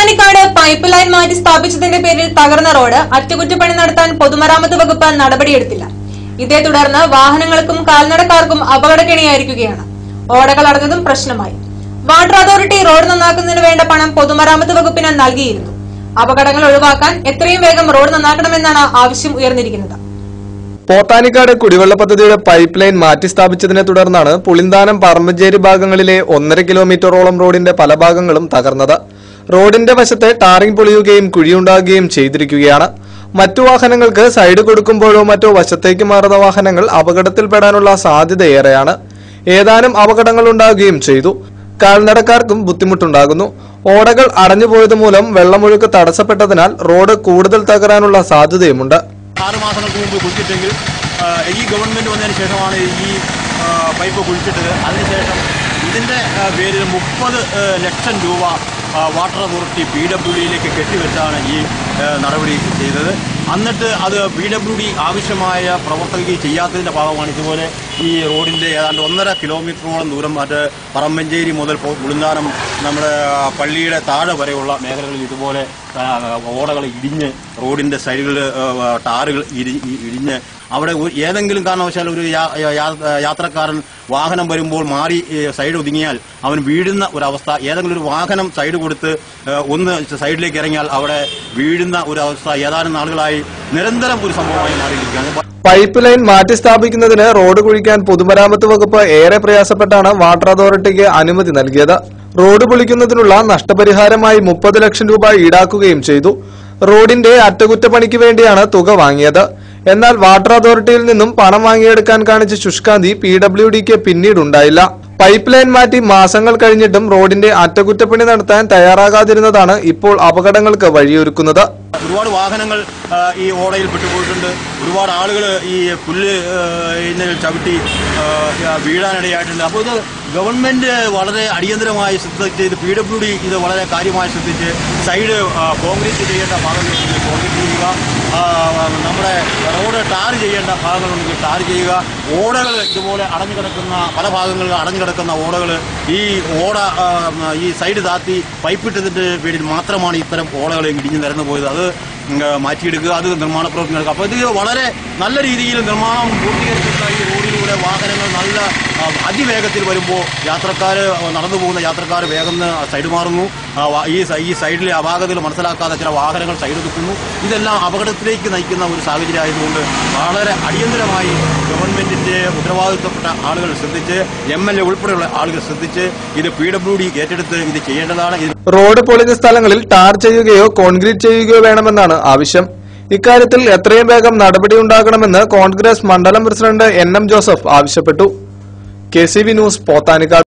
Pothanikkad pipe line മാറ്റി സ്ഥാപിച്ചതിന്റെ പേരിൽ തകർന്ന റോഡ് അറ്റകുറ്റപ്പണി നടത്താൻ പൊതുമരാമത്ത് വകുപ്പ് നടപടിയെടുത്തില്ല ഇതേ തുടർന്ന് വാഹനങ്ങൾക്കും കാൽനടക്കാർക്കും അപകടക്കെണിയായിരിക്കുകയാണ് ഓടകൾ അടഞ്ഞതും പ്രശ്നമായി വാട്ടർ അതോറിറ്റി റോഡ് നന്നാക്കുന്നതിന് വേണ്ട പണം പൊതുമരാമത്ത് വകുപ്പിന് നൽകിയിരുന്നു അപകടങ്ങൾ ഒഴിവാക്കാൻ എത്രയും വേഗം റോഡ് നന്നാക്കണമെന്നാണ് ആവശ്യം ഉയർന്നിരിക്കുന്നത് പോത്താനിക്കാട് കുടിവെള്ള പദ്ധതിയുടെ പൈപ്പ് ലൈൻ മാറ്റി സ്ഥാപിച്ചതിനെ തുടർന്നാണ് പുളിന്താനം പറമ്പഞ്ചേരി ഭാഗങ്ങളിലെ ഒന്നര കിലോമീറ്ററോളം റോഡിന്റെ പല ഭാഗങ്ങളും തകർന്നത് റോഡിന്റെ വശത്തെ ടാറിംഗ് പൊളിയുകയും കുഴിയുണ്ടാകുകയും ചെയ്തിരിക്കുകയാണ് മറ്റു വാഹനങ്ങൾക്ക് സൈഡ് കൊടുക്കുമ്പോഴോ മറ്റോ വശത്തേക്ക് മാറുന്ന വാഹനങ്ങൾ അപകടത്തിൽപ്പെടാനുള്ള സാധ്യതയേറെയാണ് ഏതാനും അപകടങ്ങൾ ഉണ്ടാകുകയും ചെയ്തു കാൽനടക്കാർക്കും ബുദ്ധിമുട്ടുണ്ടാകുന്നു ഓടകൾ അടഞ്ഞുപോയത് മൂലം വെള്ളമൊഴുക്ക് തടസ്സപ്പെട്ടതിനാൽ റോഡ് കൂടുതൽ തകരാനുള്ള സാധ്യതയുമുണ്ട് ആറ് മാസങ്ങൾക്ക് മുമ്പ് കുഴിച്ചിട്ടെങ്കിൽ ആ, ഈ ഗവൺമെൻറ് വന്നതിന് ശേഷമാണ് ഈ ആ, പൈപ്പ് കുഴിച്ചിട്ടത് അതിനുശേഷം ഇതിൻ്റെ ആ, പേരിൽ മുപ്പത് ലക്ഷം രൂപ ആ, വാട്ടർ അതോറിറ്റി പി ഡബ്ല്യു ഡിയിലേക്ക് കെട്ടിവെച്ചാണ് ഈ ആ, നടപടി ചെയ്തത് എന്നിട്ട് അത് പി ഡബ്ല്യു ഡി ആവശ്യമായ പ്രവർത്തകർക്ക് ചെയ്യാത്തതിൻ്റെ ഭാഗമാണ് ഇതുപോലെ ഈ റോഡിൻ്റെ ഏതാണ്ട് ഒന്നര കിലോമീറ്ററോളം ദൂരം മറ്റ് പറമ്പഞ്ചേരി മുതൽ പോ- ഉളുന്താനം നമ്മുടെ ആ, പള്ളിയുടെ താഴെ വരെയുള്ള മേഖലകളിൽ ഇതുപോലെ ആ, ഓടകൾ ഇടിഞ്ഞ് റോഡിന്റെ സൈഡുകൾ ടാറുകൾ ഇരി- ഇ- ഇടിഞ്ഞ് അവിടെ ഒരു- ഏതെങ്കിലും കാരണവശാൽ ഒരു യാ- യാ- യാത്രക്കാരൻ വാഹനം വരുമ്പോൾ മാറി ഏ, സൈഡ് ഒതുങ്ങിയാൽ അവൻ വീഴുന്ന ഒരവസ്ഥ ഏതെങ്കിലും ഒരു വാഹനം സൈഡ് കൊടുത്ത് ഏ, ഒന്ന് സൈഡിലേക്ക് ഇറങ്ങിയാൽ അവിടെ വീഴുന്ന ഒരു അവസ്ഥ ഏതാനും നാളുകളായി നിരന്തരം ഒരു സംഭവമായി മാറിയിരിക്കുകയാണ് പൈപ്പ് ലൈൻ മാറ്റി സ്ഥാപിക്കുന്നതിന് റോഡ് കുഴിക്കാൻ പൊതുമരാമത്ത് വകുപ്പ് ഏറെ പ്രയാസപ്പെട്ടാണ് വാട്ടർ അതോറിറ്റിക്ക് അനുമതി നൽകിയത് റോഡ് പൊളിക്കുന്നതിനുള്ള നഷ്ടപരിഹാരമായി മുപ്പത് ലക്ഷം രൂപ ഈടാക്കുകയും ചെയ്തു റോഡിന്റെ അറ്റകുറ്റപ്പണിക്ക് വേണ്ടിയാണ് തുക വാങ്ങിയത് എന്നാൽ വാട്ടർ അതോറിറ്റിയിൽ നിന്നും പണം വാങ്ങിയെടുക്കാൻ കാണിച്ച ശുഷ്കാന്തി പി ഡബ്ല്യു ഡിക്ക് പിന്നീടുണ്ടായില്ല പൈപ്പ് ലൈൻ മാറ്റി മാസങ്ങൾ കഴിഞ്ഞിട്ടും റോഡിന്റെ അറ്റകുറ്റപ്പണി നടത്താൻ തയ്യാറാകാതിരുന്നതാണ് ഇപ്പോൾ അപകടങ്ങൾക്ക് വഴിയൊരുക്കുന്നത് ഒരുപാട് വാഹനങ്ങൾ ആ, ഈ ഓടയിൽ പെട്ടുപോയിട്ടുണ്ട് ഒരുപാട് ആളുകൾ ഈ പുല്ല് ആ, ഇതിൽ ചവിട്ടി ആ, വീഴാനിടയായിട്ടുണ്ട് അപ്പോൾ ഇത് ഗവൺമെന്റ് വളരെ അടിയന്തരമായി ശ്രദ്ധിച്ച് ഇത് പി ഡബ്ല്യു ഡി ഇത് വളരെ കാര്യമായി ശ്രദ്ധിച്ച് സൈഡ് ആ, കോൺക്രീറ്റ് ചെയ്യേണ്ട ഭാഗങ്ങളുണ്ടെങ്കിൽ കോൺക്രീറ്റ് ചെയ്യുക ആ, നമ്മുടെ റോഡ് ടാർ ചെയ്യേണ്ട ഭാഗങ്ങളുണ്ടെങ്കിൽ ടാർ ചെയ്യുക ഓടകൾ ഇതുപോലെ അടഞ്ഞു കിടക്കുന്ന പല ഭാഗങ്ങളിൽ അടഞ്ഞു കിടക്കുന്ന ഓടകൾ ഈ ഓട ആ, ഈ സൈഡ് താത്തി പൈപ്പിട്ടതിന്റെ പേരിൽ മാത്രമാണ് ഇത്തരം ഓടകൾ ഇടിഞ്ഞു നിരന്നു പോയത് അത് ഉം, മാറ്റിയെടുക്കുക അത് നിർമ്മാണ പ്രവർത്തനം നടക്കുക അപ്പോൾ ഇത് വളരെ നല്ല രീതിയിൽ നിർമ്മാണം പൂർത്തീകരിച്ചിട്ടുള്ള ഈ റോഡിലൂടെ വാഹനങ്ങൾ നല്ല ആ, അതിവേഗത്തിൽ വരുമ്പോൾ യാത്രക്കാർ നടന്നു പോകുന്ന യാത്രക്കാർ വേഗം സൈഡ് മാറുന്നു ആ, വാ- ഈ സൈ- ഈ സൈഡിലെ അപാകതകൾ മനസ്സിലാക്കാതെ ചില വാഹനങ്ങൾ സൈഡ് എടുക്കുന്നു ഇതെല്ലാം അപകടത്തിലേക്ക് നയിക്കുന്ന ഒരു സാഹചര്യം ആയതുകൊണ്ട് വളരെ അടിയന്തരമായി ഗവൺമെന്റിന്റെ ഉത്തരവാദിത്തപ്പെട്ട ആളുകൾ ശ്രദ്ധിച്ച് എം എൽ എ ഉൾപ്പെടെയുള്ള ആളുകൾ ശ്രദ്ധിച്ച് ഇത് പി ഡബ്ല്യു ഡി ഏറ്റെടുത്ത് ഇത് ചെയ്യേണ്ടതാണ് ഇത് റോഡ് പൊളിഞ്ഞ സ്ഥലങ്ങളിൽ ടാർ ചെയ്യുകയോ കോൺക്രീറ്റ് ചെയ്യുകയോ വേണമെന്നാണ് ആവശ്യം ഇക്കാര്യത്തിൽ എത്രയും വേഗം നടപടിയുണ്ടാകണമെന്ന് കോൺഗ്രസ് മണ്ഡലം പ്രസിഡന്റ് എൻ എം ജോസഫ് ആവശ്യപ്പെട്ടു K C V news Pothanikkad